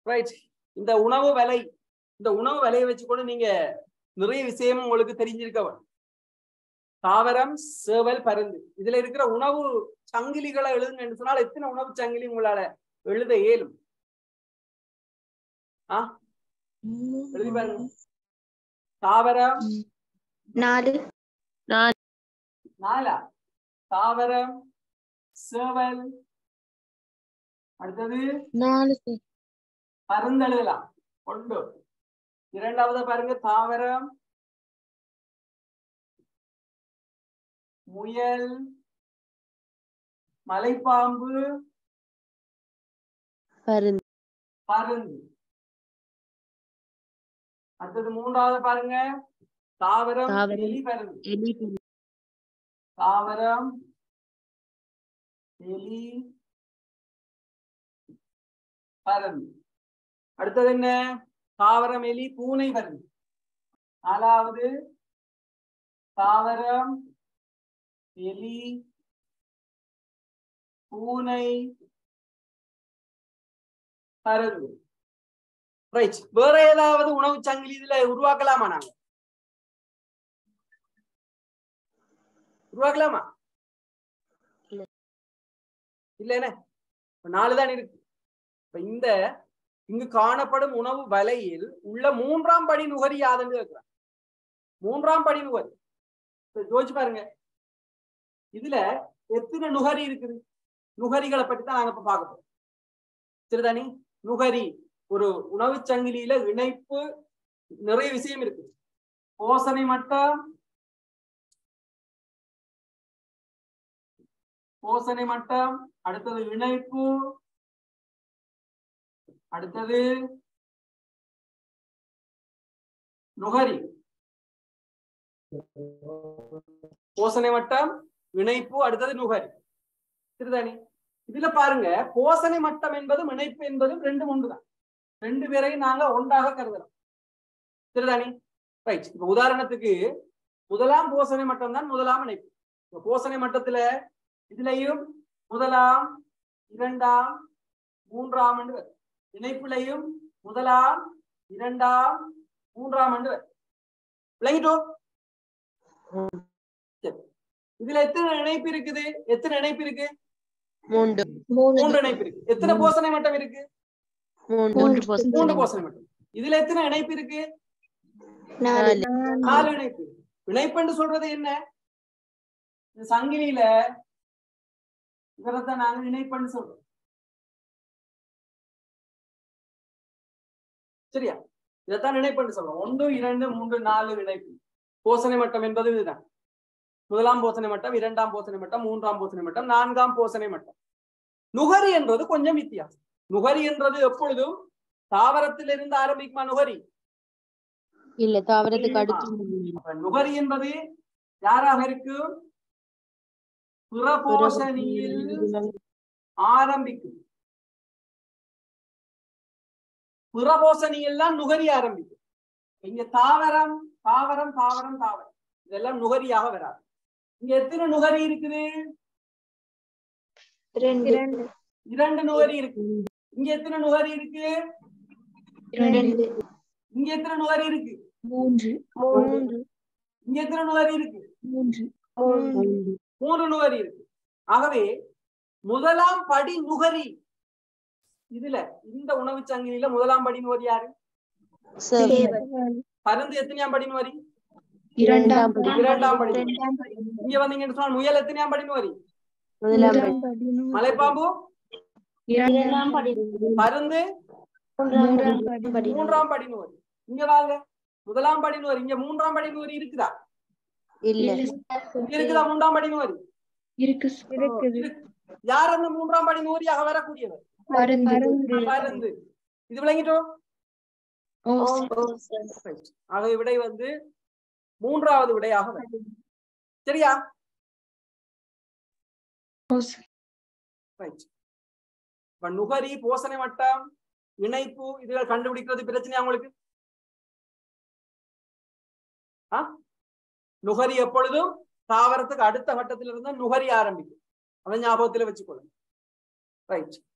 Right இந்த உணவு விலை இந்த உணவு விலையை வச்சுக்கொண்டு நீங்க நிறைய விஷயம் உங்களுக்கு தெரிஞ்சிருக்க வேணும் தாவரம் சேவல் பருந்து இதுல இருக்கிற உணவு சங்கிலிகளை எழுதுங்கன்னு சொன்னால் எத்தனை உணவு சங்கிலி உங்களால எழுத இயலும் ஆ எழுதி பாருங்க தாவரம் நாலு நாலா தாவரம் சேவல் அடுத்தது நாலு பருந்தெழுதலாம் ஒன்று இரண்டாவது பாருங்க தாவரம் முயல் மலைப்பாம்பு பருந்து பருந்து அடுத்தது மூன்றாவது பாருங்க தாவரம் தாவரம். எலி பருந்து எலி தாவரம் எலி பருந்து அடுத்தது என்ன தாவரம் எலி பூனை பருந்து நாலாவது தாவரம் எலி பூனை பருந்து ரைட் வேற ஏதாவது உணவு சங்கிலி இதுல உருவாக்கலாமா நாங்க உருவாக்கலாமா இல்ல. இல்லைன்னு நாலு தான் இருக்கு இப்ப இந்த இங்கு காணப்படும் உணவு வலையில் உள்ள மூன்றாம் படி நுகரி யாதுன்னு கேட்கிறான் மூன்றாம் படி நுகரி இப்ப யோசிச்சு பாருங்க இதுல எத்தனை நுகரி இருக்குது நுகரிகளை பற்றி தான் நாங்க இப்ப பார்க்க போறோம் சரிதானே நுகரி ஒரு உணவு சங்கிலியில இணைப்பு நிறைய விஷயம் இருக்கு போசனை மட்டம் போசனை மட்டம் அடுத்தது இணைப்பு அடுத்தது நுகரி போசனை மட்டம் இணைப்பு அடுத்தது நுகரி சரிதானே இதுல பாருங்க போசனை மட்டம் என்பதும் இணைப்பு என்பதும் ரெண்டும் ஒன்றுதான் ரெண்டு பேரையும் நாங்க ஒன்றாக கருதலாம் சரிதானே ரைட் இப்ப உதாரணத்துக்கு முதலாம் போசனை மட்டம் தான் முதலாம் இணைப்பு இப்ப போசனை மட்டத்துல இதுலயும் முதலாம் இரண்டாம் மூன்றாம் என்று வரும். இணைப்பிலையும் முதலாம் இரண்டாம் மூன்றாம் என்று வரும். விளங்கிட்டோ சரி. இதுல எத்தனை இணைப்பு இருக்குது எத்தனை இணைப்பு இருக்கு மூன்று மூன்று இணைப்பு இருக்கு எத்தனை போசனை மட்டம் இருக்கு மூன்று மூன்று மூன்று போசனை மட்டம் இதுல எத்தனை இணைப்பு இருக்கு நாலு நாலு இணைப்பு இணைப்புன்னு சொல்றது என்ன இந்த சங்கிலியில இவரத்தான் நாங்க இணைப்புன்னு சொல்றோம் சரியா இதைத்தான் இணைப்புன்னு சொல்றோம் ஒன்று இரண்டு மூன்று நாலு இணைப்பு போசனை மட்டம் என்பது இதுதான் முதலாம் போசனை மட்டம் இரண்டாம் போசனை மட்டம் மூன்றாம் போசனை மட்டம் நான்காம் போசனை மட்டம் நுகரி என்றது கொஞ்சம் வித்தியாசம் நுகரி என்றது எப்பொழுதும் தாவரத்திலிருந்து ஆரம்பிக்குமா நுகரி இல்ல தாவரத்துக்கு அடுத்து அப்ப நுகரி என்பது யாராக இருக்கும் புறபோஷணியில் ஆரம்பிக்கும் புறபோஷணியில் தான் நுகரி ஆரம்பிக்கும் இங்க தாவரம் தாவரம் தாவரம் தாவரம் இதெல்லாம் நுகரியாக வராது இங்க எத்தனை நுகரி இருக்குது ரெண்டு இரண்டு நுகரி இருக்கு இங்க எத்தனை நுகரி இருக்கு ரெண்டு இங்க எத்தனை நுகரி இருக்கு மூன்று மூன்று இங்க எத்தனை நுகரி இருக்கு மூன்று மூன்று நுகரி இருக்கு ஆகவே முதலாம் படி நுகரி இதுல இந்த உணவு சங்கிலியில முதலாம் படி நுகரி யாரு பருந்து எத்தனையாம் படி நுகரி இரண்டாம் படி இரண்டாம் படி இங்க வந்தீங்கன்னு சொன்னா முயல் எத்தனையாம் படி நுகரி முதலாம் படி மலைப்பாம்பு இரண்டாம் படி பருந்து மூன்றாம் படி மூன்றாம் படி நுகரி இங்க வாங்க முதலாம் படி நுகரி இங்க மூன்றாம் படி நுகரி இருக்குதா இல்ல இங்க இருக்குதா மூன்றாம் படி நுகரி இருக்கு இருக்குது யார் அந்த மூன்றாம் படி நுகரியாக வரக்கூடியவர் பருந்து பருந்து இது விளங்கிட்டோம் ஓ ஆக விடை வந்து மூன்றாவது விடையாக வரும் சரியா ரைட் இப்ப நுகரி போசனை மட்டம் இணைப்பு இதுகள் கண்டுபிடிக்கிறது பிரச்சனையா உங்களுக்கு ஆ? நுகரி எப்பொழுதும் தாவரத்துக்கு அடுத்த கட்டத்துல இருந்து நுகரி ஆரம்பிக்கும் அதை ஞாபகத்துல வச்சுக்கொள்ளுங்க ரைட்